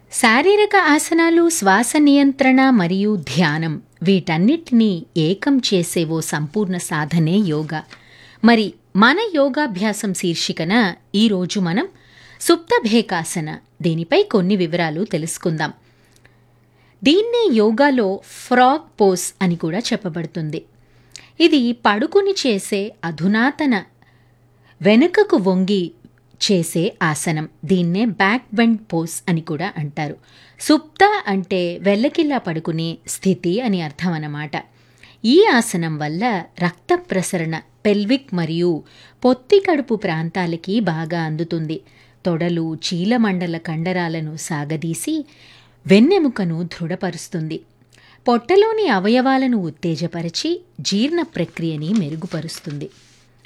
శారీరక ఆసనాలు శ్వాస నియంత్రణ మరియు ధ్యానం వీటన్నిటినీ ఏకం చేసే ఓ సంపూర్ణ సాధనే యోగా మరి మన యోగాభ్యాసం శీర్షికన ఈరోజు మనం సుప్తభేకాసన దీనిపై కొన్ని వివరాలు తెలుసుకుందాం దీన్నే యోగాలో ఫ్రాగ్ పోస్ అని కూడా చెప్పబడుతుంది ఇది పడుకుని చేసే అధునాతన వెనుకకు వంగి చేసే ఆసనం దీన్నే బ్యాక్ బెండ్ పోస్ అని కూడా అంటారు సుప్త అంటే వెల్లకిల్లా పడుకునే స్థితి అని అర్థం అన్నమాట ఈ ఆసనం వల్ల రక్త ప్రసరణ పెల్విక్ మరియు పొత్తి కడుపు ప్రాంతాలకి బాగా అందుతుంది తొడలు చీలమండల కండరాలను సాగదీసి వెన్నెముకను దృఢపరుస్తుంది పొట్టలోని అవయవాలను ఉత్తేజపరిచి జీర్ణ ప్రక్రియని మెరుగుపరుస్తుంది